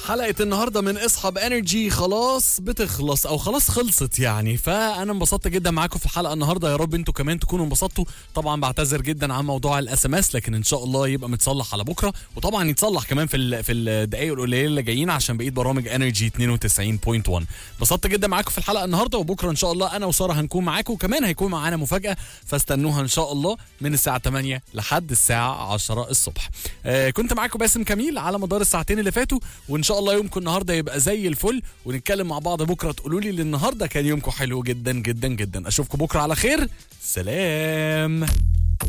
حلقة النهاردة من اصحاب انرجي خلاص بتخلص او خلاص خلصت يعني فانا انبسطت جدا معاكم في الحلقة النهاردة يا رب انتوا كمان تكونوا انبسطتوا طبعا بعتذر جدا عن موضوع الاس ام اس لكن ان شاء الله يبقى متصلح على بكرة وطبعا يتصلح كمان في ال- في الدقايق القليلة اللي جايين عشان بقيت برامج انرجي 92.1 انبسطت جدا معاكم في الحلقة النهاردة وبكرة ان شاء الله انا وسارة هنكون معاكم وكمان هيكون معانا مفاجأة فاستنوها ان شاء الله من الساعة 8 لحد الساعة 10 الصبح آه كنت معاكم باسم كميل على مدار الساعتين اللي فاتوا وان شاء الله يومكم النهارده يبقى زي الفل ونتكلم مع بعض بكره تقولوا لي النهارده كان يومكم حلو جدا جدا جدا اشوفكم بكره على خير سلام